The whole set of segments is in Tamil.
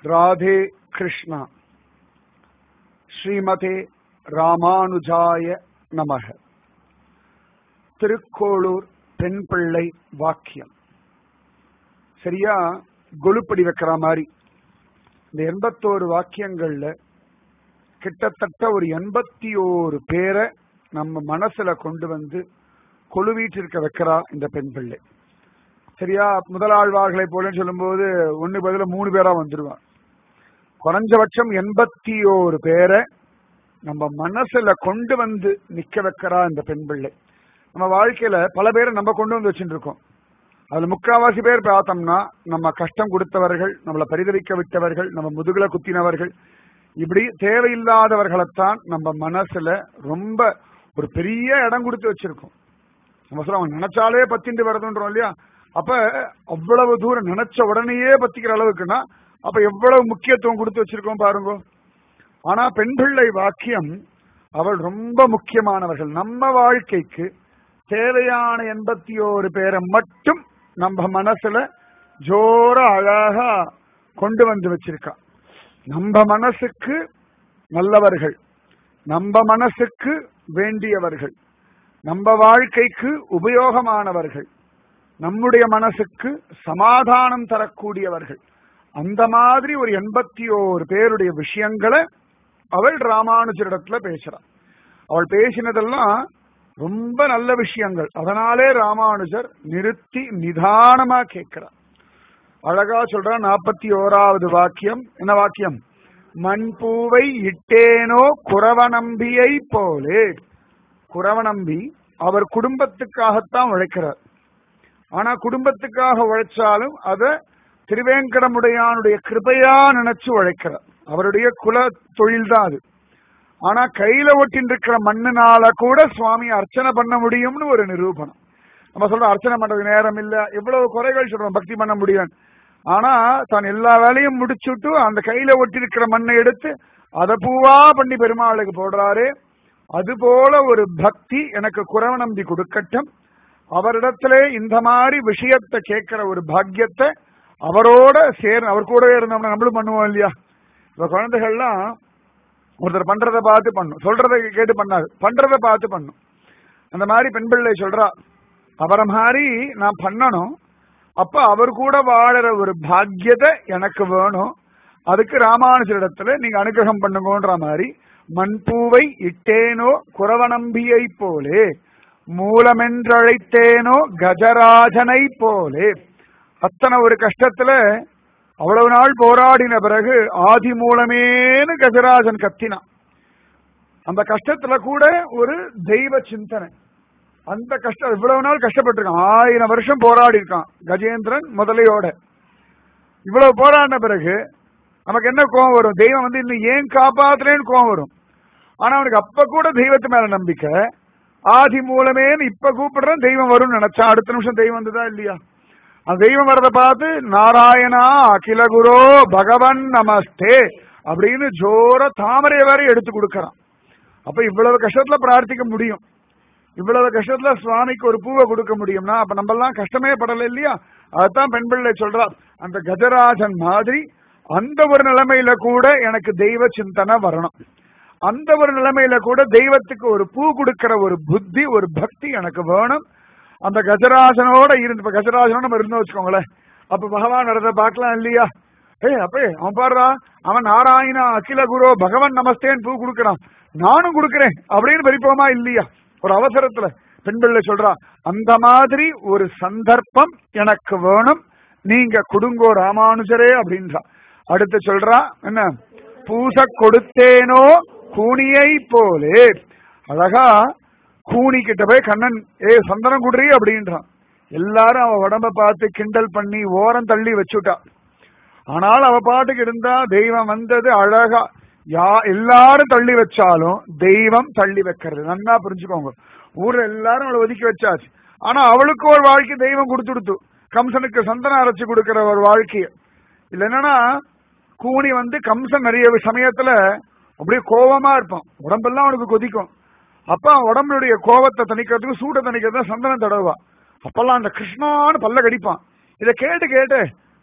ராதே கிருஷ்ணா ஸ்ரீமதே ராமானுஜாய நமக திருக்கோளூர் பெண் பிள்ளை வாக்கியம் சரியா கொலுப்படி வைக்கிற மாதிரி இந்த எண்பத்தோரு வாக்கியங்கள்ல கிட்டத்தட்ட ஒரு எண்பத்தி ஓரு பேரை நம்ம மனசுல கொண்டு வந்து கொழுவீட்டிருக்க வைக்கிறா இந்த பெண் பிள்ளை சரியா முதலாழ்வார்களை போலன்னு சொல்லும்போது ஒண்ணு பதில மூணு பேரா வந்துருவா குறைஞ்சபட்சம் எண்பத்தி ஓரு பேரை நம்ம மனசுல கொண்டு வந்து நிக்க வைக்கிறா இந்த பெண் பிள்ளை நம்ம வாழ்க்கையில பல பேரை நம்ம கொண்டு வந்து வச்சுட்டு இருக்கோம் அதுல முக்காவாசி பேர் பார்த்தோம்னா நம்ம கஷ்டம் கொடுத்தவர்கள் நம்மளை பரிதவிக்க விட்டவர்கள் நம்ம முதுகுல குத்தினவர்கள் இப்படி தேவையில்லாதவர்களைத்தான் நம்ம மனசுல ரொம்ப ஒரு பெரிய இடம் கொடுத்து வச்சிருக்கோம் நம்ம சொல்ல அவன் நினைச்சாலே பத்திண்டு வருதுன்றோம் இல்லையா அப்ப அவ்வளவு தூரம் நினைச்ச உடனேயே பத்திக்கிற அளவுக்குன்னா அப்ப எவ்வளவு முக்கியத்துவம் கொடுத்து வச்சிருக்கோம் பாருங்க ஆனா பெண் பிள்ளை வாக்கியம் அவள் ரொம்ப முக்கியமானவர்கள் நம்ம வாழ்க்கைக்கு தேவையான எண்பத்தி ஓரு பேரை மட்டும் நம்ம மனசுல ஜோர அழகா கொண்டு வந்து வச்சிருக்கா நம்ம மனசுக்கு நல்லவர்கள் நம்ம மனசுக்கு வேண்டியவர்கள் நம்ம வாழ்க்கைக்கு உபயோகமானவர்கள் நம்முடைய மனசுக்கு சமாதானம் தரக்கூடியவர்கள் அந்த மாதிரி ஒரு எண்பத்தி ஓரு பேருடைய விஷயங்களை அவள் ராமானுஜரிடத்துல பேசுறாள் அவள் பேசினதெல்லாம் ரொம்ப நல்ல விஷயங்கள் அதனாலே ராமானுஜர் நிறுத்தி நிதானமா கேட்கிறார் அழகா சொல்ற நாற்பத்தி ஓராவது வாக்கியம் என்ன வாக்கியம் மண்பூவை இட்டேனோ குறவநம்பியை போலே குறவநம்பி அவர் குடும்பத்துக்காகத்தான் உழைக்கிறார் ஆனா குடும்பத்துக்காக உழைச்சாலும் அத திருவேங்கடமுடையானுடைய கிருபையா நினைச்சு உழைக்கிறார் அவருடைய குல தொழில் தான் அது ஆனா கையில ஒட்டின் இருக்கிற மண்ணுனால கூட சுவாமி அர்ச்சனை பண்ண முடியும்னு ஒரு நிரூபணம் நம்ம சொல்றோம் அர்ச்சனை பண்றது நேரம் இல்ல எவ்வளவு குறைகள் சொல்றோம் பக்தி பண்ண முடியும் ஆனா தான் எல்லா வேலையும் முடிச்சுட்டு அந்த கையில ஒட்டி இருக்கிற மண்ணை எடுத்து அதை பூவா பண்ணி பெருமாளுக்கு போடுறாரு அது போல ஒரு பக்தி எனக்கு குறவ நம்பி கொடுக்கட்டும் அவரிடத்திலே இந்த மாதிரி விஷயத்தை கேட்கிற ஒரு பாக்கியத்தை அவரோட சேர் அவர் கூடவே இருந்தோம்னா நம்மளும் பண்ணுவோம் இல்லையா இப்ப குழந்தைகள்லாம் ஒருத்தர் பண்றத பார்த்து பண்ணும் சொல்றதை கேட்டு பண்ணாது பண்றத பார்த்து பண்ணும் அந்த மாதிரி பெண் பிள்ளை சொல்றா அவரை மாதிரி நான் பண்ணணும் அப்ப அவர் கூட வாழற ஒரு பாக்கியத்தை எனக்கு வேணும் அதுக்கு ராமானுஜரிடத்துல நீங்க அனுகிரகம் பண்ணுங்கன்ற மாதிரி மண்பூவை இட்டேனோ குறவநம்பியை போலே மூலமென்றழைத்தேனோ கஜராஜனை போலே அத்தனை ஒரு கஷ்டத்துல அவ்வளவு நாள் போராடின பிறகு ஆதி மூலமேனு கஜராஜன் கத்தினான் அந்த கஷ்டத்துல கூட ஒரு தெய்வ சிந்தனை அந்த கஷ்டம் இவ்வளவு நாள் கஷ்டப்பட்டிருக்கான் ஆயிரம் வருஷம் போராடி இருக்கான் கஜேந்திரன் முதலையோட இவ்வளவு போராடின பிறகு நமக்கு என்ன கோவம் வரும் தெய்வம் வந்து இன்னும் ஏன் காப்பாத்துறேன்னு கோவம் வரும் ஆனா அவனுக்கு அப்ப கூட தெய்வத்து மேல நம்பிக்கை ஆதி மூலமேன்னு இப்ப கூப்பிடுறேன் தெய்வம் வரும்னு நினைச்சா அடுத்த நிமிஷம் தெய்வம் வந்ததா இல்லையா அந்த தெய்வம் வரத பார்த்து நாராயணா அகில குரோ பகவன் நமஸ்தே அப்படின்னு ஜோர தாமரை வரை எடுத்து கொடுக்கறான் அப்ப இவ்வளவு கஷ்டத்துல பிரார்த்திக்க முடியும் இவ்வளவு கஷ்டத்துல சுவாமிக்கு ஒரு பூவை கொடுக்க முடியும்னா அப்ப நம்ம எல்லாம் கஷ்டமே படல இல்லையா அதுதான் பெண் பிள்ளை சொல்றா அந்த கஜராஜன் மாதிரி அந்த ஒரு நிலைமையில கூட எனக்கு தெய்வ சிந்தனை வரணும் அந்த ஒரு நிலைமையில கூட தெய்வத்துக்கு ஒரு பூ கொடுக்கிற ஒரு புத்தி ஒரு பக்தி எனக்கு வேணும் அந்த கஜராஜனோட இருந்து இப்ப கஜராஜனோட நம்ம இருந்து வச்சுக்கோங்களேன் அப்ப பகவான் நடந்த பார்க்கலாம் இல்லையா ஏய் அப்பே அவன் பாடுறா அவன் நாராயணா அகில குரு பகவான் நமஸ்தேன்னு பூ கொடுக்கறான் நானும் கொடுக்கறேன் அப்படின்னு பறிப்போமா இல்லையா ஒரு அவசரத்துல பெண் பிள்ளை சொல்றா அந்த மாதிரி ஒரு சந்தர்ப்பம் எனக்கு வேணும் நீங்க குடுங்கோ ராமானுஜரே அப்படின்றா அடுத்து சொல்றா என்ன பூச கொடுத்தேனோ கூனியை போலே அழகா கூனி கிட்ட போய் கண்ணன் ஏ சந்தனம் குடுறி அப்படின்றான் எல்லாரும் அவ உடம்ப பார்த்து கிண்டல் பண்ணி ஓரம் தள்ளி வச்சுட்டா ஆனால் அவ பாட்டுக்கு இருந்தா தெய்வம் வந்தது அழகா யா எல்லாரும் தள்ளி வச்சாலும் தெய்வம் தள்ளி வைக்கிறது நன்னா புரிஞ்சுக்கோங்க ஊர்ல எல்லாரும் அவளை ஒதுக்கி வச்சாச்சு ஆனா அவளுக்கு ஒரு வாழ்க்கை தெய்வம் கொடுத்துடுத்து கம்சனுக்கு சந்தனம் அரைச்சு கொடுக்கிற ஒரு வாழ்க்கைய இல்ல என்னன்னா கூனி வந்து கம்சன் நிறைய சமயத்துல அப்படியே கோபமா இருப்பான் உடம்பெல்லாம் அவனுக்கு கொதிக்கும் அப்ப அவன் உடம்புடைய கோபத்தை தணிக்கிறதுக்கு சூட்டை தணிக்கிறதுக்கு சந்தனம் தடவா அப்பெல்லாம் அந்த கிருஷ்ணான்னு பல்ல கடிப்பான் இதை கேட்டு கேட்டு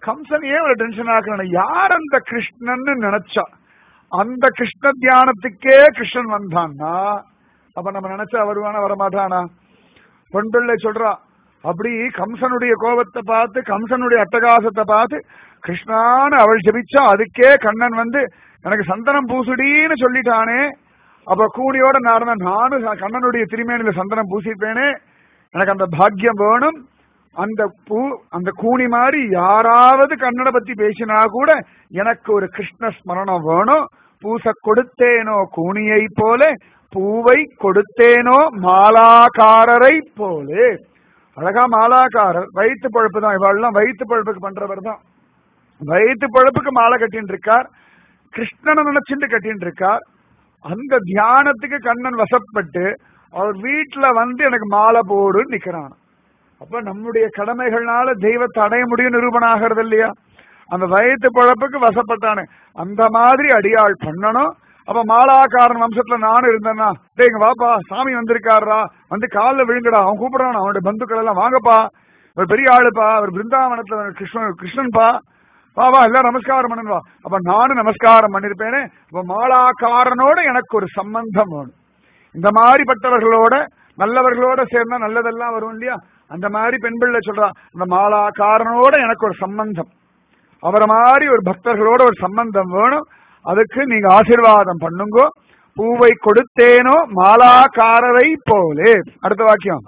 கம்சன் ஏன் ஒரு டென்ஷன் ஆக்கணும் யார் அந்த கிருஷ்ணன்னு நினைச்சா அந்த கிருஷ்ண தியானத்துக்கே கிருஷ்ணன் வந்தான்னா அப்ப நம்ம நினைச்சா வருவானா வரமாட்டானா பொன்பிள்ளை சொல்றா அப்படி கம்சனுடைய கோபத்தை பார்த்து கம்சனுடைய அட்டகாசத்தை பார்த்து கிருஷ்ணான்னு அவள் ஜெபிச்சா அதுக்கே கண்ணன் வந்து எனக்கு சந்தனம் பூசுடின்னு சொல்லிட்டானே அப்ப கூனியோட நார்ம நானும் கண்ணனுடைய திருமேனில சந்தனம் பூசிப்பேனே எனக்கு அந்த பாக்கியம் வேணும் அந்த பூ அந்த கூனி மாதிரி யாராவது கண்ணனை பத்தி பேசினா கூட எனக்கு ஒரு கிருஷ்ண ஸ்மரணம் வேணும் பூச கொடுத்தேனோ கூனியை போல பூவை கொடுத்தேனோ மாலாக்காரரை போலே அழகா மாலாக்காரர் வயிற்று பழப்பு தான் இவாள்லாம் வயிற்று பழப்புக்கு பண்றவர் தான் வயிற்று பழப்புக்கு மாலை கட்டின்னு இருக்கார் கிருஷ்ணனை நினைச்சுட்டு கட்டின்னு இருக்கார் அந்த தியானத்துக்கு கண்ணன் வசப்பட்டு அவர் வீட்டுல வந்து எனக்கு மாலை போடுன்னு நிக்கிறான் அப்ப நம்முடைய கடமைகள்னால தெய்வத்தை அடைய முடியும் நிரூபணம் ஆகிறது இல்லையா அந்த வயிற்று பழப்புக்கு வசப்பட்டானே அந்த மாதிரி அடியாள் பண்ணணும் அப்ப மாலாக்காரன் வம்சத்துல நானும் இருந்தேன்னா டேங்க வாப்பா சாமி வந்திருக்காருடா வந்து காலில் விழுங்கடா அவன் கூப்பிடுறான் அவனுடைய பந்துக்கள் எல்லாம் வாங்கப்பா அவர் பெரிய ஆளுப்பா அவர் பிருந்தாவனத்துல கிருஷ்ணன் கிருஷ்ணன்பா வா வா எல்லாம் நமஸ்காரம் பண்ணுவா அப்ப நானும் நமஸ்காரம் பண்ணிருப்பேனே அப்ப மாலாக்காரனோட எனக்கு ஒரு சம்பந்தம் வேணும் இந்த மாதிரிப்பட்டவர்களோட நல்லவர்களோட சேர்ந்தா நல்லதெல்லாம் வரும் இல்லையா அந்த மாதிரி பெண் பிள்ளை சொல்றா இந்த மாலாக்காரனோட எனக்கு ஒரு சம்பந்தம் அவரை மாதிரி ஒரு பக்தர்களோட ஒரு சம்பந்தம் வேணும் அதுக்கு நீங்க ஆசீர்வாதம் பண்ணுங்கோ பூவை கொடுத்தேனோ மாலாக்காரரை போலே அடுத்த வாக்கியம்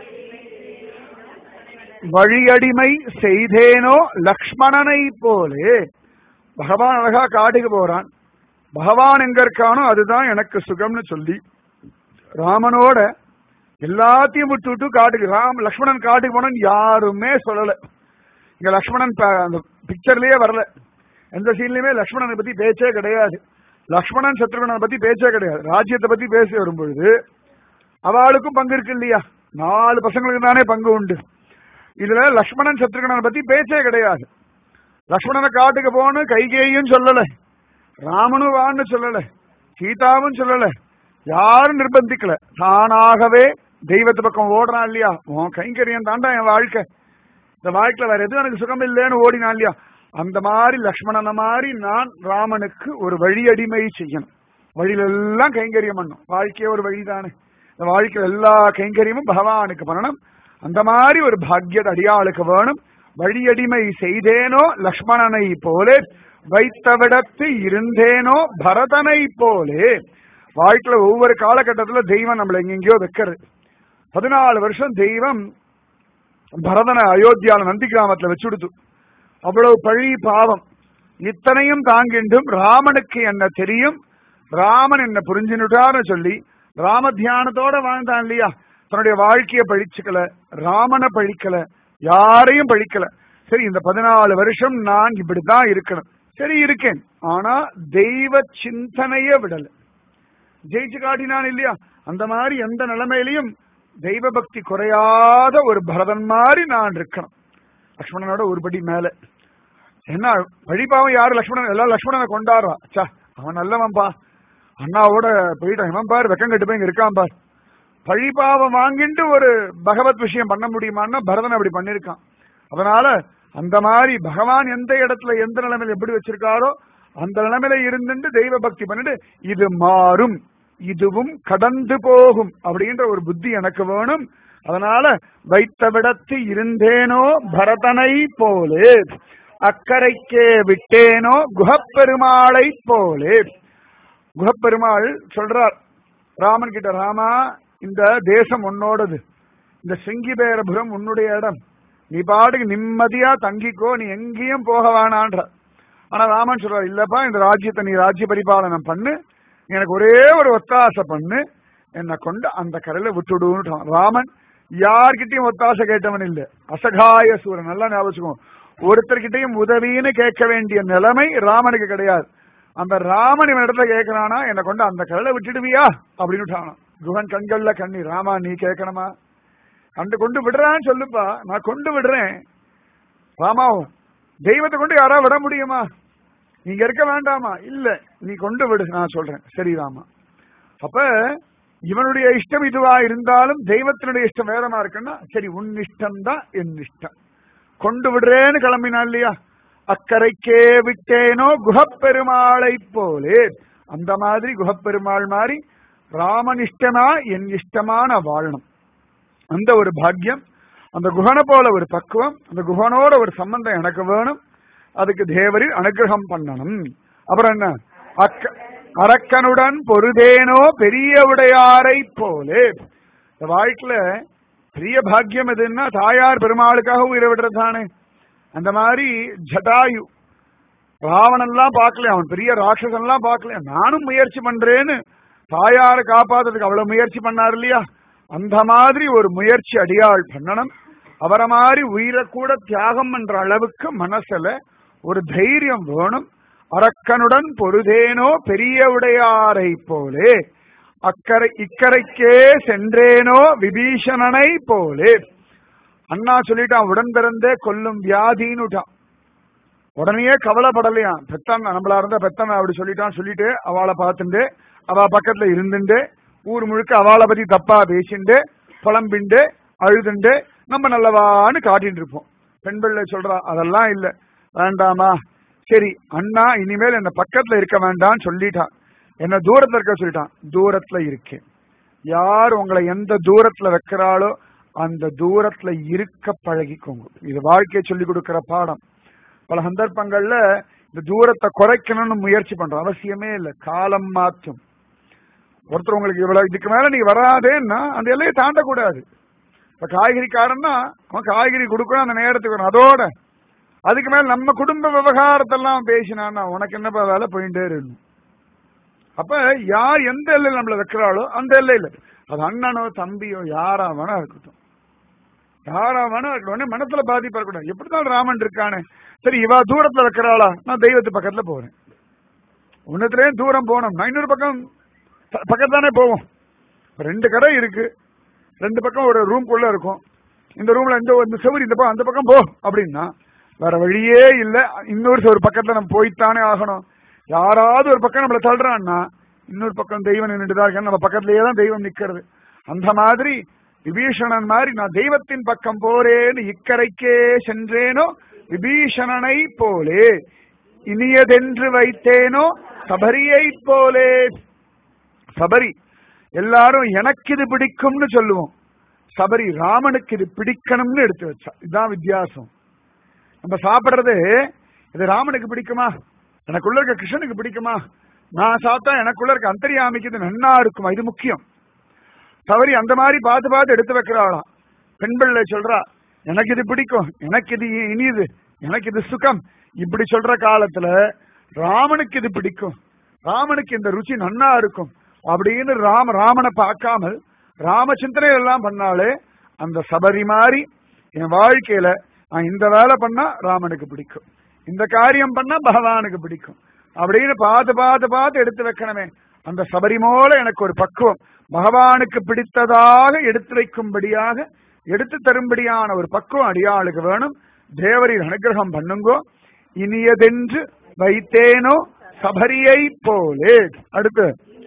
வழியடிமை செய்தேனோ லக்ஷ்மணனை போலே பகவான் அழகா காட்டுக்கு போறான் பகவான் எங்க இருக்கானோ அதுதான் எனக்கு சுகம்னு சொல்லி ராமனோட எல்லாத்தையும் விட்டு விட்டு காட்டுக்கு ராம் லக்ஷ்மணன் காட்டுக்கு போனோன்னு யாருமே சொல்லல இங்க லக்ஷ்மணன் அந்த பிக்சர்லயே வரல எந்த சீன்லயுமே லக்ஷ்மணனை பத்தி பேச்சே கிடையாது லக்ஷ்மணன் சத்ருகனை பத்தி பேச்சே கிடையாது ராஜ்யத்தை பத்தி பேசி வரும்பொழுது அவளுக்கும் பங்கு இருக்கு இல்லையா நாலு பசங்களுக்கு தானே பங்கு உண்டு இதுல லக்ஷ்மணன் சத்ருகனை பத்தி பேச்சே கிடையாது லக்ஷ்மணனை காட்டுக்கு போன்னு கைகேயும் சொல்லல ராமனும் வான்னு சொல்லல சீதாவும் சொல்லல யாரும் நிர்பந்திக்கல தானாகவே தெய்வத்து பக்கம் ஓடுறான் இல்லையா உன் கைங்கரியம் தாண்டா என் வாழ்க்கை இந்த வாழ்க்கையில வேற எதுவும் எனக்கு சுகம் இல்லைன்னு ஓடினான் இல்லையா அந்த மாதிரி லக்ஷ்மணனை மாதிரி நான் ராமனுக்கு ஒரு வழி அடிமை செய்யணும் வழியில எல்லாம் கைங்கரியம் பண்ணும் வாழ்க்கையே ஒரு வழிதானே இந்த வாழ்க்கையில எல்லா கைங்கரியமும் பகவானுக்கு பண்ணணும் அந்த மாதிரி ஒரு பாக்கியத அடியாளுக்கு வேணும் வழியடிமை செய்தேனோ லக்ஷ்மணனை போலே வைத்தவிடத்து இருந்தேனோ பரதனை போலே வாழ்க்கையில ஒவ்வொரு காலகட்டத்துல தெய்வம் நம்மளை எங்கெங்கயோ வைக்கிறது பதினாலு வருஷம் தெய்வம் பரதனை அயோத்தியால நந்தி கிராமத்துல வச்சுடுத்து அவ்வளவு பழி பாவம் இத்தனையும் தாங்கிண்டும் ராமனுக்கு என்ன தெரியும் ராமன் என்ன புரிஞ்சுனுட்டான்னு சொல்லி ராம தியானத்தோட வாழ்ந்தான் இல்லையா தன்னுடைய வாழ்க்கைய பழிச்சுக்கல ராமனை பழிக்கல யாரையும் பழிக்கல சரி இந்த பதினாலு வருஷம் நான் இப்படித்தான் இருக்கணும் சரி இருக்கேன் ஆனா தெய்வ சிந்தனைய விடல ஜெயிச்சு காட்டினான் இல்லையா அந்த மாதிரி எந்த நிலைமையிலையும் தெய்வ பக்தி குறையாத ஒரு பரதன் மாதிரி நான் இருக்கணும் லக்ஷ்மணனோட ஒருபடி மேல என்ன வழிபாவம் யாரு லக்ஷ்மணன் எல்லாம் லக்ஷ்மணனை கொண்டாடுறா சா அவன் நல்லவன்பா அண்ணாவோட போயிட்டான் இவன் பாரு வெக்கம் கட்டு போய் இங்க இருக்கான் பார் பழிபாவம் வாங்கிட்டு ஒரு பகவத் விஷயம் பண்ண முடியுமான்னா பரதன் அப்படி பண்ணிருக்கான் அதனால அந்த மாதிரி பகவான் எந்த இடத்துல எந்த நிலைமையில எப்படி வச்சிருக்காரோ அந்த நிலைமையில இருந்துட்டு தெய்வ பக்தி பண்ணிட்டு இது மாறும் இதுவும் கடந்து போகும் அப்படின்ற ஒரு புத்தி எனக்கு வேணும் அதனால வைத்த விடத்து இருந்தேனோ பரதனை போலே அக்கறைக்கே விட்டேனோ குஹப்பெருமாளை போலே குஹப்பெருமாள் சொல்றார் ராமன் கிட்ட ராமா இந்த தேசம் உன்னோடது இந்த செங்கிபேரபுரம் உன்னுடைய இடம் நீ பாட்டுக்கு நிம்மதியா தங்கிக்கோ நீ எங்கேயும் போக வேணான்ற ஆனா ராமன் சொல்றார் இல்லப்பா இந்த ராஜ்யத்தை நீ ராஜ்ய பரிபாலனம் பண்ணு நீ எனக்கு ஒரே ஒரு ஒத்தாசை பண்ணு என்னை கொண்டு அந்த கரையில விட்டுடுன்னு ராமன் யார்கிட்டயும் ஒத்தாசை கேட்டவன் இல்ல அசகாய சூரன் நல்லா ஞாபகம் ஒருத்தர்கிட்டயும் உதவின்னு கேட்க வேண்டிய நிலைமை ராமனுக்கு கிடையாது அந்த ராமன் இவன் இடத்துல கேட்கிறானா என்னை கொண்டு அந்த கரையில விட்டுடுவியா அப்படின்னு குகன் கண்கள்ல கண்ணி ராமா நீ கேட்கணுமா கண்டு கொண்டு விடுறான்னு சொல்லுப்பா நான் கொண்டு விடுறேன் ராமா தெய்வத்தை கொண்டு யாரா விட முடியுமா நீங்க இருக்க வேண்டாமா இல்ல நீ கொண்டு விடு நான் சொல்றேன் சரி ராமா அப்ப இவனுடைய இஷ்டம் இதுவா இருந்தாலும் தெய்வத்தினுடைய இஷ்டம் வேறமா இருக்குன்னா சரி உன் இஷ்டம் தான் என் இஷ்டம் கொண்டு விடுறேன்னு கிளம்பினா இல்லையா அக்கறைக்கே விட்டேனோ குஹப்பெருமாளை போலே அந்த மாதிரி குஹப்பெருமாள் மாதிரி ராமனிஷ்டனா என் இஷ்டமான வாழணும் அந்த ஒரு பாக்கியம் அந்த குஹனை போல ஒரு பக்குவம் அந்த குஹனோட ஒரு சம்பந்தம் எனக்கு வேணும் அதுக்கு தேவரில் அனுகிரகம் பண்ணணும் அப்புறம் என்ன அக்க அரக்கனுடன் பொருதேனோ பெரிய உடையாரை போலே இந்த வாழ்க்கையில பெரிய பாக்கியம் எதுன்னா தாயார் பெருமாளுக்காக உயிரை விடுறதானே அந்த மாதிரி ஜடாயு ராவணன்லாம் பார்க்கல அவன் பெரிய ராட்சசன்லாம் பார்க்கல நானும் முயற்சி பண்றேன்னு தாயாரை காப்பாத்துறதுக்கு அவ்வளவு முயற்சி பண்ணார் இல்லையா அந்த மாதிரி ஒரு முயற்சி அடியாள் பண்ணணும் அவரை மாதிரி உயிரை கூட தியாகம் பண்ற அளவுக்கு மனசுல ஒரு தைரியம் வேணும் அரக்கனுடன் பொருதேனோ பெரிய உடையாரை போலே அக்கறை இக்கரைக்கே சென்றேனோ விபீஷணனை போலே அண்ணா சொல்லிட்டான் உடன் பிறந்தே கொல்லும் வியாதின்னுட்டான் உடனே கவலைப்படலையா பெத்தன் நம்மளா இருந்தா பெத்தன் அப்படி சொல்லிட்டான் சொல்லிட்டு அவளை பார்த்துட்டு அவ பக்கத்துல இருந்துட்டு ஊர் முழுக்க அவளை பத்தி தப்பா பேசிண்டு புலம்பிண்டு அழுதுண்டு நம்ம நல்லவான்னு காட்டிட்டு இருப்போம் பெண் பிள்ளை சொல்றா அதெல்லாம் இல்ல வேண்டாமா சரி அண்ணா இனிமேல் என்ன பக்கத்துல இருக்க வேண்டாம்னு சொல்லிட்டான் என்ன தூரத்துல இருக்க சொல்லிட்டான் தூரத்துல இருக்கேன் யார் உங்களை எந்த தூரத்துல வைக்கிறாளோ அந்த தூரத்துல இருக்க பழகிக்கோங்க இது வாழ்க்கையை சொல்லி கொடுக்கிற பாடம் பல சந்தர்ப்பங்கள்ல இந்த தூரத்தை குறைக்கணும்னு முயற்சி பண்றோம் அவசியமே இல்லை காலம் மாற்றும் ஒருத்தர் உங்களுக்கு இவ்வளவு இதுக்கு மேல நீ வராதேன்னா அந்த எல்லையை தாண்டக்கூடாது இப்ப காய்கறிக்காரன்னா அவன் காய்கறி கொடுக்கணும் அந்த நேரத்துக்கு வரும் அதோட அதுக்கு மேல நம்ம குடும்ப விவகாரத்தெல்லாம் பேசினான்னா உனக்கு என்னப்பா வேலை போயிட்டே இருக்கணும் அப்ப யார் எந்த எல்லையில் நம்மள வைக்கிறாளோ அந்த எல்லையில அது அண்ணனோ தம்பியோ யாரா வேணா இருக்கட்டும் யாரா வேணா இருக்கட்டும் உடனே மனசுல பாதிப்பா இருக்கட்டும் எப்படிதான் ராமன் இருக்கானே சரி இவா தூரத்துல வைக்கிறாளா நான் தெய்வத்து பக்கத்துல போறேன் உன்னத்திலேயும் தூரம் போனோம் நான் இன்னொரு பக்கம் ப- பக்கத்துல தானே போவோம் ரெண்டு கடை இருக்கு ரெண்டு பக்கம் ஒரு ரூம்குள்ள இருக்கும் இந்த ரூம்ல இந்த இந்த செவரு இந்த பக்கம் அந்த பக்கம் போ அப்படின்னா வேற வழியே இல்ல இன்னொரு ஒரு பக்கத்துல நம்ம போய்த்தானே ஆகணும் யாராவது ஒரு பக்கம் நம்மள தள்ளுறான்னா இன்னொரு பக்கம் தெய்வம் நின்றுதான் இருக்கு நம்ம பக்கத்திலேயே தான் தெய்வம் நிக்கிறது அந்த மாதிரி விபீஷணன் மாதிரி நான் தெய்வத்தின் பக்கம் போறேன்னு இக்கரைக்கே சென்றேனோ விபீஷணனை போலே இனியதென்று வைத்தேனோ சபரியை போலே சபரி எல்லாரும் எனக்கு இது பிடிக்கும்னு சொல்லுவோம் சபரி ராமனுக்கு இது பிடிக்கணும்னு எடுத்து வச்சா இதுதான் வித்தியாசம் நம்ம சாப்பிடுறது இது ராமனுக்கு பிடிக்குமா எனக்குள்ள இருக்க கிருஷ்ணனுக்கு பிடிக்குமா நான் சாப்பிட்டா எனக்குள்ள இருக்க அந்தரியாமிக்கு இது நன்னா இருக்குமா இது முக்கியம் சபரி அந்த மாதிரி பார்த்து பார்த்து எடுத்து வைக்கிறாளாம் பெண் பிள்ளை சொல்றா எனக்கு இது பிடிக்கும் எனக்கு இது இனியுது எனக்கு இது சுகம் இப்படி சொல்ற காலத்துல ராமனுக்கு இது பிடிக்கும் ராமனுக்கு இந்த ருச்சி நன்னா இருக்கும் அப்படின்னு ராம ராமனை பார்க்காமல் ராம சிந்தனை எல்லாம் பண்ணாலே அந்த சபரி மாதிரி என் வாழ்க்கையில நான் இந்த வேலை பண்ணா ராமனுக்கு பிடிக்கும் இந்த காரியம் பண்ணா பகவானுக்கு பிடிக்கும் அப்படின்னு பார்த்து பார்த்து பார்த்து எடுத்து வைக்கணுமே அந்த சபரிமோல எனக்கு ஒரு பக்குவம் பகவானுக்கு பிடித்ததாக எடுத்து வைக்கும்படியாக எடுத்து தரும்படியான ஒரு பக்குவம் அடியாளுக்கு வேணும் தேவரின் அனுகிரகம் பண்ணுங்கோ இனியதென்று வைத்தேனோ சபரியை போலே அடுத்து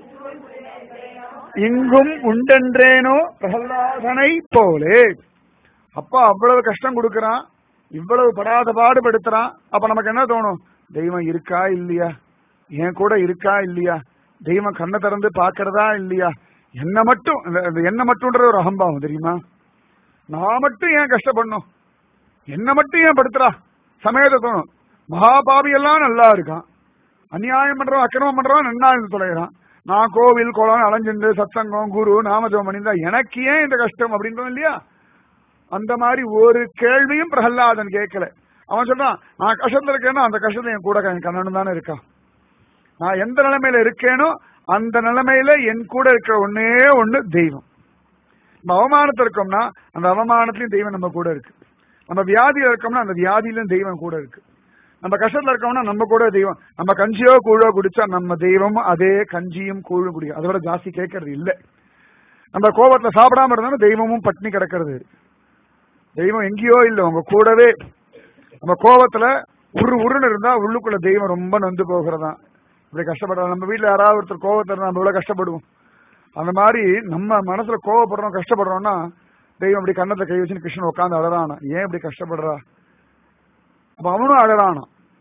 இங்கும் உண்டென்றேனோ பிரகலாதனை போலே அப்பா அவ்வளவு கஷ்டம் கொடுக்கறான் இவ்வளவு படாத பாடுபடுத்துறான் அப்ப நமக்கு என்ன தோணும் தெய்வம் இருக்கா இல்லையா என் கூட இருக்கா இல்லையா தெய்வம் கண்ணை திறந்து பாக்குறதா இல்லையா என்ன மட்டும் இந்த- இந்த என்ன மட்டும்ன்ற ஒரு அகம்பாவம் தெரியுமா நான் மட்டும் ஏன் கஷ்டப்படணும் என்ன மட்டும் ஏன் படுத்துறா சமயத்தை தோணும் மகாபாவி எல்லாம் நல்லா இருக்கான் அநியாயம் பண்றவன் அக்கிரமம் பண்றவன் நன்னா இருந்து தொலைகிறான் நான் கோவில் குளம் அலைஞ்சிருந்து சத்தங்கம் குரு நாமஜபம் பண்ணியிருந்தா எனக்கு ஏன் இந்த கஷ்டம் அப்படின்றோம் இல்லையா அந்த மாதிரி ஒரு கேள்வியும் பிரகலாதன் கேட்கல அவன் சொல்றான் நான் கஷ்டத்துல இருக்கேன்னா அந்த கஷ்டத்துல என் கூட என் கண்ணனு தானே இருக்கான் நான் எந்த நிலைமையில இருக்கேனோ அந்த நிலைமையில என் கூட இருக்கிற ஒன்னே ஒண்ணு தெய்வம் நம்ம அவமானத்துல இருக்கோம்னா அந்த அவமானத்திலயும் தெய்வம் நம்ம கூட இருக்கு நம்ம வியாதியில இருக்கோம்னா அந்த வியாதியிலும் தெய்வம் கூட இருக்கு நம்ம கஷ்டத்துல இருக்கோம்னா நம்ம கூட தெய்வம் நம்ம கஞ்சியோ கூழோ குடிச்சா நம்ம தெய்வமும் அதே கஞ்சியும் கூழும் குடிக்கும் அதை விட ஜாஸ்தி கேட்கறது இல்ல நம்ம கோபத்துல சாப்பிடாம இருந்தாலும் தெய்வமும் பட்னி கிடக்கிறது தெய்வம் எங்கேயோ இல்ல உங்க கூடவே நம்ம கோபத்துல உரு உருன்னு இருந்தா உள்ளுக்குள்ள தெய்வம் ரொம்ப நொந்து போகிறதா இப்படி கஷ்டப்படுறோம் நம்ம வீட்டுல யாராவது ஒருத்தர் கோபத்துல இருந்தா நம்ம எவ்வளவு கஷ்டப்படுவோம் அந்த மாதிரி நம்ம மனசுல கோவப்படுறோம் கஷ்டப்படுறோம்னா தெய்வம் இப்படி கண்ணத்துல கை வச்சு கிருஷ்ணன் உட்காந்து அழறானா ஏன் இப்படி கஷ்டப்படுறா அப்ப அவனும் அழறானா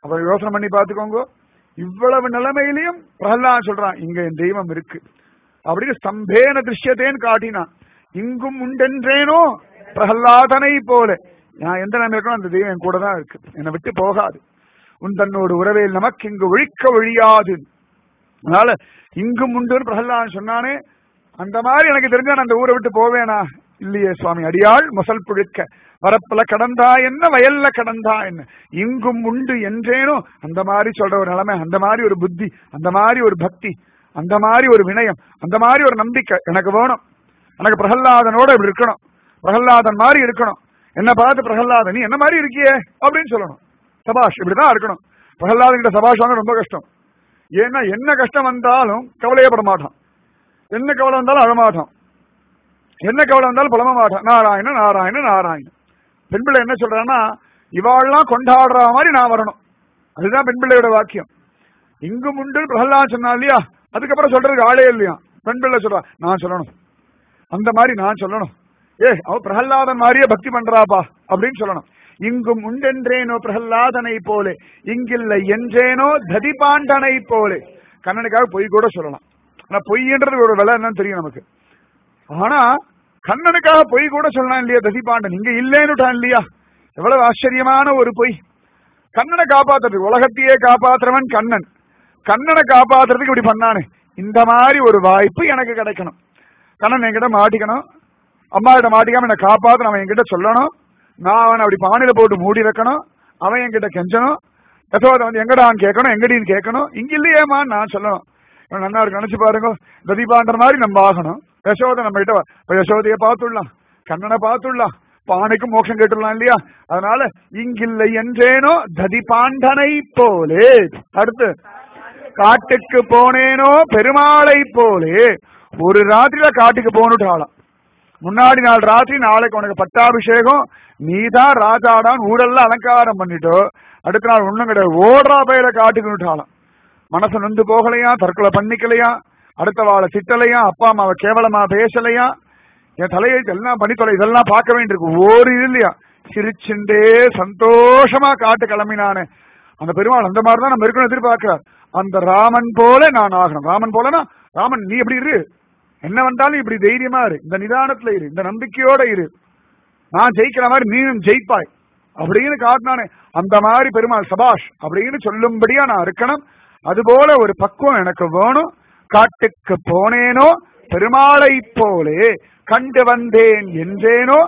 அப்ப யோசனை பண்ணி பாத்துக்கோங்க இவ்வளவு நிலைமையிலையும் பிரகலாத் சொல்றான் இங்க என் தெய்வம் இருக்கு அப்படின்னு ஸ்தம்பேன திருஷ்யத்தேன்னு காட்டினான் இங்கும் உண்டென்றேனோ பிரகலாதனை போல நான் எந்த நிலைமை இருக்கணும் அந்த தெய்வம் என் கூட தான் இருக்கு என்னை விட்டு போகாது உன் தன்னோடு உறவில் நமக்கு இங்கு ஒழிக்க ஒழியாது அதனால இங்கும் உண்டுன்னு பிரகலாதன் சொன்னானே அந்த மாதிரி எனக்கு தெரிஞ்சா நான் அந்த ஊரை விட்டு போவேனா இல்லையே சுவாமி அடியாள் முசல் புழுக்க வரப்புல கடந்தா என்ன வயல்ல கடந்தா என்ன இங்கும் உண்டு என்றேனோ அந்த மாதிரி சொல்ற ஒரு நிலைமை அந்த மாதிரி ஒரு புத்தி அந்த மாதிரி ஒரு பக்தி அந்த மாதிரி ஒரு வினயம் அந்த மாதிரி ஒரு நம்பிக்கை எனக்கு வேணும் எனக்கு பிரகல்லாதனோட இப்படி இருக்கணும் பிரகல்லாதன் மாதிரி இருக்கணும் என்ன பார்த்து பிரகல்லாதன் நீ என்ன மாதிரி இருக்கியே அப்படின்னு சொல்லணும் சபாஷ் இப்படிதான் இருக்கணும் பிரகல்லாதன் கிட்ட சபாஷ் வாங்க ரொம்ப கஷ்டம் ஏன்னா என்ன கஷ்டம் வந்தாலும் கவலையப்பட மாட்டான் என்ன கவலை வந்தாலும் அழமாட்டான் என்ன கவலை வந்தாலும் புலம்ப மாட்டான் நாராயண நாராயண நாராயண பெண் பிள்ளை என்ன சொல்றான்னா இவாள்லாம் கொண்டாடுற மாதிரி நான் வரணும் அதுதான் பெண் பிள்ளையோட வாக்கியம் இங்கும் உண்டு பிரகலாத் சொன்னா இல்லையா அதுக்கப்புறம் சொல்றதுக்கு ஆளே இல்லையா பெண் பிள்ளை சொல்றா நான் சொல்லணும் அந்த மாதிரி நான் சொல்லணும் ஏ அவ பிரகல்லாதன் மாதிரியே பக்தி பண்றாப்பா அப்படின்னு சொல்லணும் இங்கும் உண்டென்றேனோ பிரகல்லாதனை போலே இங்கில்லை என்றேனோ ததிபாண்டனை போலே கண்ணனுக்காக பொய் கூட சொல்லலாம் ஆனா பொய்ன்றது ஒரு விலை என்னன்னு தெரியும் நமக்கு ஆனா கண்ணனுக்காக பொய் கூட சொல்லலாம் இல்லையா ததிபாண்டன் இங்க இல்லேன்னுட்டான் இல்லையா எவ்வளவு ஆச்சரியமான ஒரு பொய் கண்ணனை காப்பாத்துறதுக்கு உலகத்தையே காப்பாத்துறவன் கண்ணன் கண்ணனை காப்பாத்துறதுக்கு இப்படி பண்ணானே இந்த மாதிரி ஒரு வாய்ப்பு எனக்கு கிடைக்கணும் கண்ணன் என்கிட்ட மாட்டிக்கணும் அம்மா கிட்ட மாட்டிக்காம என்னை காப்பாத்து அவன் என்கிட்ட சொல்லணும் நான் அவனை அப்படி பானையில போட்டு மூடி வைக்கணும் அவன் என்கிட்ட கெஞ்சணும் யசோதை வந்து எங்கடான்னு கேட்கணும் எங்கடின்னு கேட்கணும் இங்க இல்லையேமா நான் சொல்லணும் இவன் நன்னா இருக்கு நினைச்சு பாருங்க ததிபாண்டர் மாதிரி நம்ம ஆகணும் யசோதை நம்ம கிட்ட வா- இப்ப யசோதையை பார்த்துடலாம் கண்ணனை பார்த்துடலாம் பானைக்கும் மோட்சம் கேட்டுடலாம் இல்லையா அதனால இங்கில்லை என்றேனோ ததிபாண்டனை போலே அடுத்து காட்டுக்கு போனேனோ பெருமாளை போலே ஒரு ராத்திரியில காட்டுக்கு போனுட்டாளாம் முன்னாடி நாள் ராத்திரி நாளைக்கு உனக்கு பட்டாபிஷேகம் நீதான் ராஜாடான் ஊரெல்லாம் அலங்காரம் பண்ணிட்டோ அடுத்த நாள் ஒண்ணும் கிடையாது ஓடுறா பயிர காட்டுக்கு விட்டாளாம் மனசு நொந்து போகலையா தற்கொலை பண்ணிக்கலையா அடுத்த வாழை திட்டலையா அப்பா அம்மாவை கேவலமா பேசலையா என் தலையெழுத்து எல்லாம் பண்ணித்தொலை இதெல்லாம் பார்க்க வேண்டியிருக்கு ஒரு இது இல்லையா சிரிச்சுண்டே சந்தோஷமா காட்டு கிளம்பினானே அந்த பெருமாள் அந்த மாதிரி தான் நம்ம இருக்கணும் எதிர்பார்க்கிறார் அந்த ராமன் போல நான் ஆகணும் ராமன் போலனா ராமன் நீ எப்படி இரு என்ன வந்தாலும் இப்படி தைரியமா இரு இந்த நிதானத்துல இரு இந்த நம்பிக்கையோட இரு நான் ஜெயிக்கிற மாதிரி நீனும் ஜெயிப்பாய் அப்படின்னு காட்டினானே அந்த மாதிரி பெருமாள் சபாஷ் அப்படின்னு சொல்லும்படியா நான் இருக்கணும் அதுபோல ஒரு பக்குவம் எனக்கு வேணும் காட்டுக்கு போனேனோ பெருமாளை போலே கண்டு வந்தேன் என்றேனோ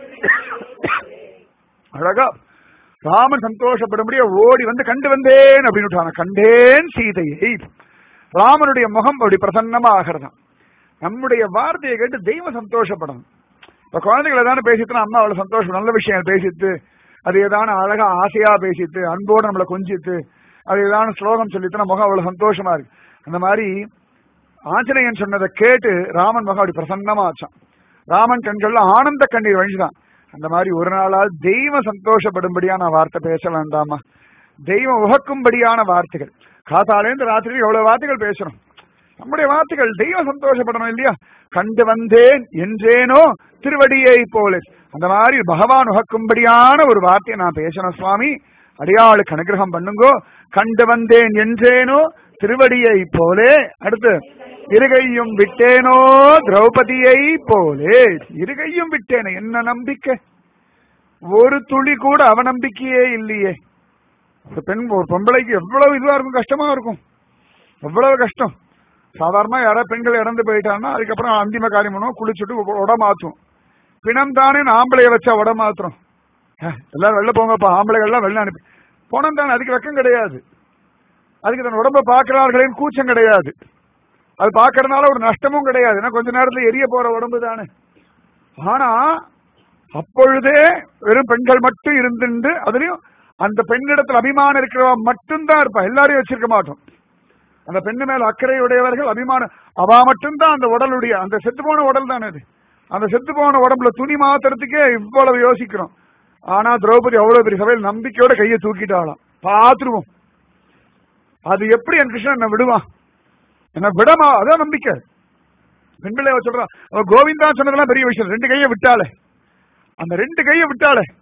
அழகா ராமன் சந்தோஷப்படும்படியா ஓடி வந்து கண்டு வந்தேன் அப்படின்னு கண்டேன் சீதையை ராமனுடைய முகம் அப்படி பிரசன்னமா ஆகிறதாம் நம்முடைய வார்த்தையை கேட்டு தெய்வம் சந்தோஷப்படணும் இப்ப குழந்தைகளை தானே பேசிட்டு அம்மா அவ்வளவு சந்தோஷம் நல்ல விஷயம் பேசிட்டு அது ஏதான அழகா ஆசையா பேசிட்டு அன்போடு நம்மளை கொஞ்சிட்டு அது ஏதான ஸ்லோகம் சொல்லிட்டு முகம் அவ்வளவு சந்தோஷமா இருக்கு அந்த மாதிரி ஆஞ்சநேயன் சொன்னதை கேட்டு ராமன் முகம் அப்படி பிரசன்னமா ஆச்சான் ராமன் கண்கள்ல ஆனந்த கண்ணீர் வழிஞ்சுதான் அந்த மாதிரி ஒரு நாளால் தெய்வம் சந்தோஷப்படும்படியான வார்த்தை பேச வேண்டாமா தெய்வம் உகக்கும்படியான வார்த்தைகள் காத்தாலேருந்து ராத்திரி எவ்வளவு வார்த்தைகள் பேசணும் நம்முடைய வார்த்தைகள் தெய்வம் சந்தோஷப்படணும் இல்லையா கண்டு வந்தேன் என்றேனோ திருவடியை போல அந்த மாதிரி பகவான் உகக்கும்படியான ஒரு வார்த்தையை நான் பேசணும் சுவாமி அடியாளுக்கு அனுகிரகம் பண்ணுங்கோ கண்டு வந்தேன் என்றேனோ திருவடியை போலே அடுத்து இருகையும் விட்டேனோ திரௌபதியை போலே இருகையும் விட்டேனே என்ன நம்பிக்கை ஒரு துளி கூட அவநம்பிக்கையே இல்லையே ஒரு பெண் ஒரு பொம்பளைக்கு எவ்வளவு இதுவா இருக்கும் கஷ்டமா இருக்கும் எவ்வளவு கஷ்டம் சாதாரணமா யாராவது பெண்கள் இறந்து போயிட்டாங்கன்னா அதுக்கப்புறம் அந்திம காரியம் பண்ணுவோம் குளிச்சுட்டு உட மாத்தும் பிணம் தானே ஆம்பளைய வச்சா உட மாத்துறோம் அஹ், எல்லாரும் வெளில போங்கப்பா ஆம்பளைகள்லாம் வெளில அனுப்பி போனம் தானே அதுக்கு வெக்கம் கிடையாது அதுக்கு தன் உடம்ப பார்க்கிறார்களேன்னு கூச்சம் கிடையாது அது பார்க்கறதுனால ஒரு நஷ்டமும் கிடையாது ஏன்னா கொஞ்ச நேரத்துல எரிய போற உடம்பு தானே ஆனா அப்பொழுதே வெறும் பெண்கள் மட்டும் இருந்துண்டு அதுலயும் அந்த பெண்ணிடத்துல அபிமானம் இருக்கிறவ மட்டும்தான் இருப்பா எல்லாரையும் வச்சிருக்க மாட்டோம் அந்த பெண்ணு மேல அக்கறை உடையவர்கள் அபிமானம் அவ மட்டும்தான் அந்த உடலுடைய அந்த செத்து போன உடல் தானே அது அந்த செத்து போன உடம்புல துணி மாத்துறதுக்கே இவ்வளவு யோசிக்கிறோம் ஆனா திரௌபதி அவ்வளவு பெரிய சபையில் நம்பிக்கையோட கையை தூக்கிட்டாளாம் பாத்துருவோம் அது எப்படி என் கிருஷ்ணன் என்ன விடுவான் என்ன விடமா அதான் நம்பிக்கை பெண் பிள்ளைய சொல்றான் அவ கோவிந்தா சொன்னதெல்லாம் பெரிய விஷயம் ரெண்டு கையை விட்டாளே அந்த ரெண்டு கையை விட்டாளே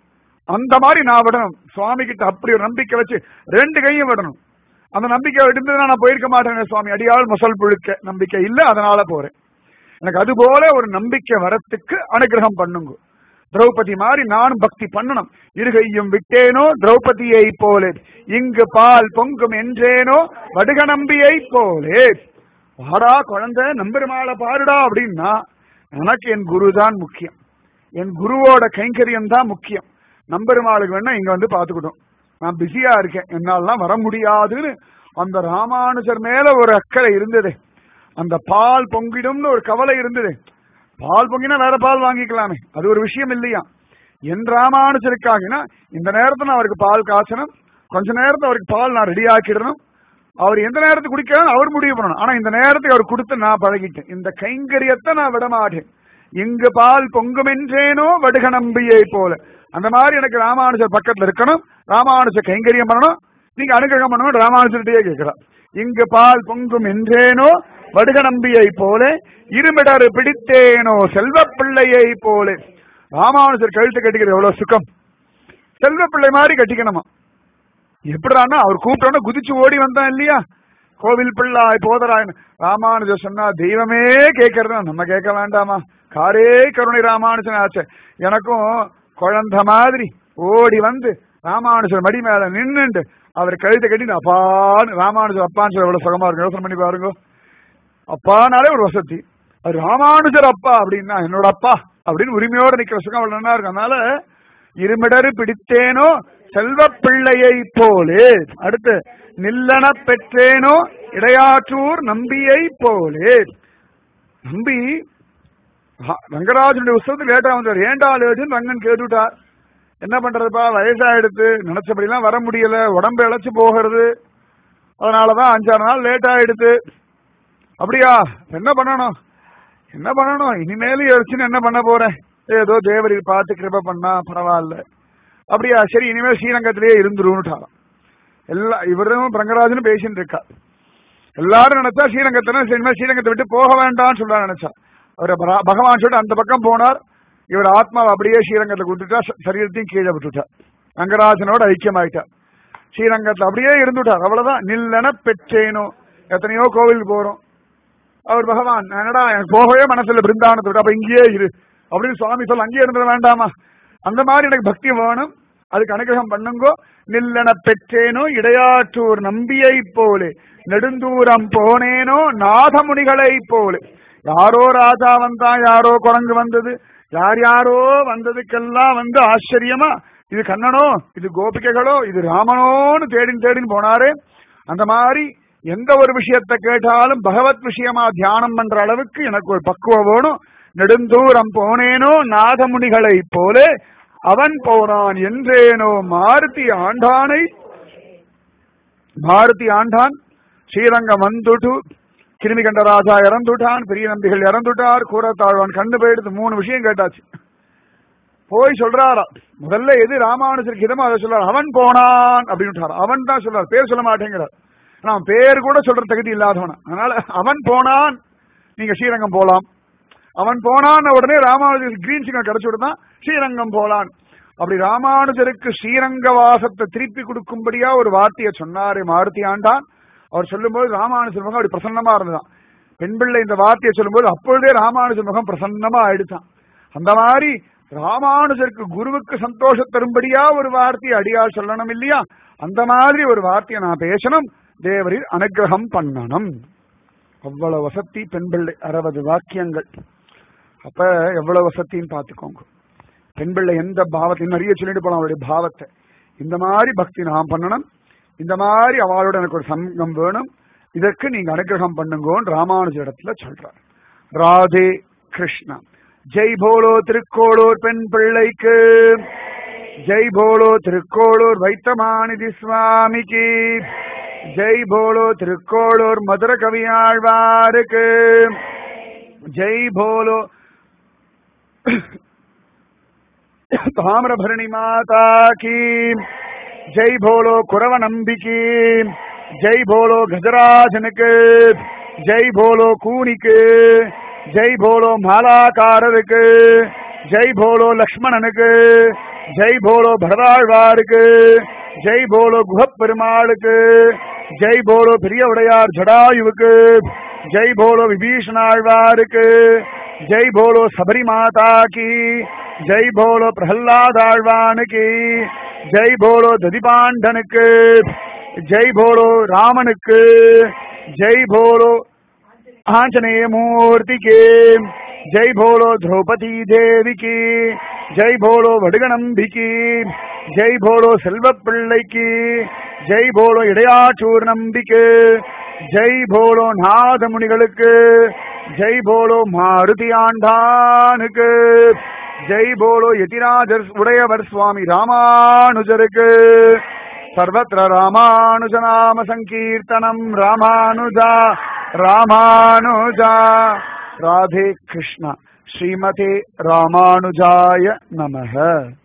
அந்த மாதிரி நான் விடணும் சுவாமி கிட்ட அப்படி ஒரு நம்பிக்கை வச்சு ரெண்டு கையும் விடணும் அந்த நம்பிக்கை இருந்ததுன்னா நான் போயிருக்க மாட்டேன் சுவாமி அடியாள் முசல் புழுக்க நம்பிக்கை இல்ல அதனால போறேன் எனக்கு அது போல ஒரு நம்பிக்கை வரத்துக்கு அனுகிரகம் பண்ணுங்க திரௌபதி மாதிரி நானும் பக்தி பண்ணணும் இருகையும் விட்டேனோ திரௌபதியை போலே இங்கு பால் பொங்கும் என்றேனோ வடுக நம்பியை போலே வாடா குழந்தை நம்பெருமாளை பாருடா அப்படின்னா எனக்கு என் குரு தான் முக்கியம் என் குருவோட கைங்கரியம் தான் முக்கியம் நம்பெருமாளுக்கு வேணா இங்க வந்து பாத்துக்கிட்டோம் நான் பிஸியா இருக்கேன் என்னாலாம் வர முடியாதுன்னு அந்த ராமானுஜர் மேல ஒரு அக்கறை இருந்தது அந்த பால் பொங்கிடும்னு ஒரு கவலை இருந்தது பால் பொங்கினா வேற பால் வாங்கிக்கலாமே அது ஒரு விஷயம் இல்லையா என் ராமானுஜருக்காகனா இந்த நேரத்துல அவருக்கு பால் காய்ச்சணும் கொஞ்ச நேரத்துல அவருக்கு பால் நான் ரெடி ஆக்கிடணும் அவர் எந்த நேரத்துக்கு குடிக்கிறான்னு அவர் முடிவு பண்ணணும் ஆனா இந்த நேரத்துக்கு அவர் கொடுத்து நான் பழகிட்டேன் இந்த கைங்கரியத்தை நான் விட மாட்டேன் இங்கு பால் பொங்குமென்றேனோ வடுக நம்பியை போல அந்த மாதிரி எனக்கு ராமானுஜர் பக்கத்துல இருக்கணும் ராமானுஜர் கைங்கரியம் பண்ணணும் நீங்க அனுகிரகம் பண்ணணும் ராமானுஜர்கிட்டயே கேட்கிறார் இங்கு பால் பொங்கும் என்றேனோ வடுக நம்பியை போல இருமிடர் பிடித்தேனோ செல்வ பிள்ளையை போல ராமானுஜர் கழுத்து கட்டிக்கிறது எவ்வளவு சுகம் செல்வ பிள்ளை மாதிரி கட்டிக்கணுமா எப்படிறான்னா அவர் கூப்பிட்டோன்னா குதிச்சு ஓடி வந்தான் இல்லையா கோவில் பிள்ளாய் போதராயன் ராமானுஜர் சொன்னா தெய்வமே கேட்கறது நம்ம கேட்க வேண்டாமா காரே கருணை ராமானுஜன் ஆச்சு எனக்கும் குழந்தை மாதிரி ஓடி வந்து ராமானுஜர் மடி மேல நின்னுண்டு அவர் கழுத்தை கட்டி அப்பான்னு ராமானுஜர் அப்பான்னு சொல்ல எவ்வளவு சுகமா இருக்கு யோசனை பண்ணி பாருங்க அப்பானாலே ஒரு வசதி அது ராமானுஜர் அப்பா அப்படின்னா என்னோட அப்பா அப்படின்னு உரிமையோட நிக்கிற சுகம் அவ்வளவு நல்லா இருக்கு அதனால இருமிடரு பிடித்தேனோ செல்வ பிள்ளையை போலே அடுத்து நில்லன பெற்றேனோ இடையாற்றூர் நம்பியை போலே நம்பி ஹ- ரங்கராஜனுடைய உற்சவத்துக்கு லேட்டா வந்தார் ஏண்டா லேட்டுன்னு ரங்கன் கேட்டுட்டார் என்ன பண்றதுப்பா வயசாயிடுத்து நினைச்சபடிலாம் வர முடியல உடம்பு இழைச்சு போகிறது அதனாலதான் அஞ்சாறு நாள் லேட் ஆயிடுத்து அப்படியா என்ன பண்ணணும் என்ன பண்ணணும் இனிமேலும் யோசிச்சுன்னு என்ன பண்ண போறேன் ஏதோ தேவரி பார்த்து கிருப பண்ணா பரவாயில்ல அப்படியா சரி இனிமேல் ஸ்ரீரங்கத்திலேயே இருந்துருன்னுட்டாராம் எல்லா இவரும் ரங்கராஜனும் பேசிட்டு இருக்கா எல்லாரும் நினைச்சா ஸ்ரீரங்கத்தின இனிமேல் ஸ்ரீரங்கத்தை விட்டு போக வேண்டாம்னு சொல்ல நினைச்சா அவர் பர- பகவான் சொல்லிட்டு அந்த பக்கம் போனார் இவர் ஆத்மாவை அப்படியே ஸ்ரீரங்கத்தில் கொடுத்துட்டா ச- சரீரத்தையும் கீழே விட்டுட்டார் ரங்கராஜனோட ஐக்கியமாயிட்டார் ஸ்ரீரங்கத்துல அப்படியே இருந்துட்டார் அவ்வளவுதான் நில்லன பெற்றேனோ எத்தனையோ கோவிலுக்கு போறோம் அவர் பகவான் என்னடா எனக்கு போகவே மனசுல பிருந்தாவனத்தை விட்டு அப்ப இங்கேயே இரு அப்படின்னு சுவாமி சொல்ல அங்கேயே இருந்துட வேண்டாமா அந்த மாதிரி எனக்கு பக்தி வேணும் அதுக்கு அனுகிரகம் பண்ணுங்கோ நில்லன பெற்றேனோ இடையாற்றூர் நம்பியை போலே நெடுந்தூரம் போனேனோ நாதமுனிகளை போலே யாரோ ராஜா வந்தா யாரோ குரங்கு வந்தது யார் யாரோ வந்ததுக்கெல்லாம் வந்து ஆச்சரியமா இது கண்ணனோ இது கோபிகைகளோ இது ராமனோன்னு தேடின்னு தேடின்னு போனாரே அந்த மாதிரி எந்த ஒரு விஷயத்தை கேட்டாலும் பகவத் விஷயமா தியானம் பண்ற அளவுக்கு எனக்கு ஒரு பக்குவம் வேணும் நெடுந்தூரம் போனேனோ நாதமுனிகளை போலே அவன் போனான் என்றேனோ மாருதி ஆண்டானை மாருதி ஆண்டான் ஸ்ரீரங்கம் வந்துட்டு கிருமிகண்ட ராஜா இறந்துட்டான் பெரிய நம்பிகள் இறந்துட்டார் கூரத்தாழ்வான் கண்டு போயிடுது மூணு விஷயம் கேட்டாச்சு போய் சொல்றாரா முதல்ல எது ராமானுஜருக்கு இதமா அதை சொல்றாரு அவன் போனான் அப்படின்னு அவன் தான் சொல்றார் பேர் சொல்ல மாட்டேங்கிறார் நான் பேர் கூட சொல்ற தகுதி இல்லாதவன அதனால அவன் போனான் நீங்க ஸ்ரீரங்கம் போலாம் அவன் போனான் உடனே ராமானுஜருக்கு கிரீன் சிக்னல் கிடைச்சு விடுதான் ஸ்ரீரங்கம் போலான் அப்படி ராமானுஜருக்கு ஸ்ரீரங்க வாசத்தை திருப்பி கொடுக்கும்படியா ஒரு வார்த்தையை சொன்னாரு மாருதி ஆண்டான் அவர் சொல்லும்போது ராமானுஜர் முகம் அப்படி பிரசன்னமா இருந்ததான் பெண் பிள்ளை இந்த வார்த்தையை சொல்லும்போது அப்பொழுதே ராமானுஜர் முகம் பிரசன்னமா ஆயிடுச்சான் அந்த மாதிரி ராமானுஜருக்கு குருவுக்கு சந்தோஷம் தரும்படியா ஒரு வார்த்தையை அடியால் சொல்லணும் இல்லையா அந்த மாதிரி ஒரு வார்த்தையை நான் பேசணும் தேவரில் அனுகிரகம் பண்ணணும் அவ்வளவு வசதி பெண் பிள்ளை அறுபது வாக்கியங்கள் அப்ப எவ்வளவு வசத்தின்னு பாத்துக்கோங்க பெண் பிள்ளை எந்த பாவத்தை இன்னும் நிறைய சொல்லிட்டு போலாம் அவருடைய பாவத்தை இந்த மாதிரி பக்தி நான் பண்ணணும் இந்த மாதிரி அவளோட எனக்கு ஒரு சங்கம் வேணும் இதற்கு நீங்க அனுகிரகம் பண்ணுங்கன்னு ராமானுஜ இடத்துல சொல்றார் ராதே கிருஷ்ணா ஜெய் போலோ திருக்கோளூர் பெண் பிள்ளைக்கு ஜெய் போலோ திருக்கோளூர் வைத்தமாநிதி சுவாமிக்கு ஜெய் போலோ திருக்கோளூர் மதுர கவியாழ்வாருக்கு ஜெய் போலோ தாமிரபரணி மாதா கி ஜெய் போலோ குரவ நம்பிக்கி ஜெய் போலோ கஜராஜனுக்கு ஜெய் போலோ கூனிக்கு ஜெய் போலோ மாலாக்காரருக்கு ஜெய் போலோ லக்ஷ்மணனுக்கு ஜெய் போலோ பரதாழ்வாருக்கு ஜெய் போலோ குஹப்பெருமாளுக்கு ஜெய் போலோ பெரிய உடையார் ஜடாயுவுக்கு ஜெய் போலோ விபீஷணாழ்வாருக்கு ஜெய் போலோ சபரி மாதா கி ஜெய் போலோ பிரஹ்லாதாழ்வானுக்கு ஜெய் போலோ ததிபாண்டனுக்கு ஜெய் போலோ ராமனுக்கு ஜெய் போலோ ஆஞ்சநேய மூர்த்திக்கு ஜெய் போலோ திரௌபதி தேவிக்கு ஜெய் போலோ வடுகநம்பிக்கு ஜெய் போலோ செல்வப்பிள்ளைக்கு ஜெய் போலோ இடையாச்சூர் நம்பிக்கு ஜெய் போலோ நாதமுனிகளுக்கு ஜெய் போலோ மாருதி ஆண்டானுக்கு ஜெய் போலோ யதிராஜர் உடையவர் சுவாமி ராமானுஜருக்கு சர்வத்திர ராமானுஜநாம சங்கீர்த்தனம் ராமானுஜா ராமானுஜா ராதே கிருஷ்ணா ஸ்ரீமதே ராமானுஜாய நமः